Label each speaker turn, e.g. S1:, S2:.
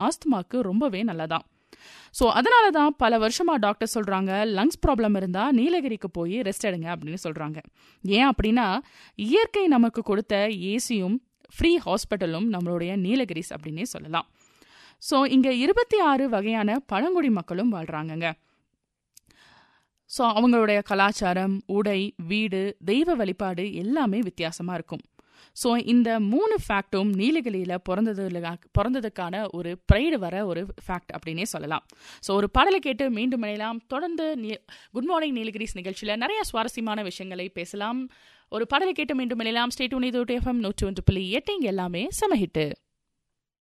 S1: ஆஸ்துமாக்கு ரொம்பவே நல்லதான் ஸோ அதனால தான் பல வருஷமாக டாக்டர் சொல்கிறாங்க லங்ஸ் ப்ராப்ளம் இருந்தால் நீலகிரிக்கு போய் ரெஸ்ட் எடுங்க அப்படின்னு சொல்கிறாங்க ஏன் அப்படின்னா இயற்கை நமக்கு கொடுத்த ஏசியும் ஃப்ரீ ஹாஸ்பிட்டலும் நம்மளுடைய நீலகிரிஸ் அப்படின்னே சொல்லலாம் ஸோ இங்கே இருபத்தி ஆறு வகையான பழங்குடி மக்களும் வாழ்கிறாங்கங்க ஸோ அவங்களுடைய கலாச்சாரம் உடை வீடு தெய்வ வழிபாடு எல்லாமே வித்தியாசமாக இருக்கும் ஸோ இந்த மூணு ஃபேக்டும் நீலகிரியில் பிறந்ததுல பிறந்ததுக்கான ஒரு ப்ரைடு வர ஒரு ஃபேக்ட் அப்படின்னே சொல்லலாம் ஸோ ஒரு பாடலை கேட்டு மீண்டும் இணையலாம் தொடர்ந்து குட் மார்னிங் நீலகிரிஸ் நிகழ்ச்சியில் நிறைய சுவாரஸ்யமான விஷயங்களை பேசலாம் ஒரு பாடலை கேட்டு மீண்டும் இணையலாம் ஸ்டேட் உனிது எஃப்எம் நூற்றி ஒன்று புள்ளி எட்டு இங்கே எல்லாமே சமஹிட்டு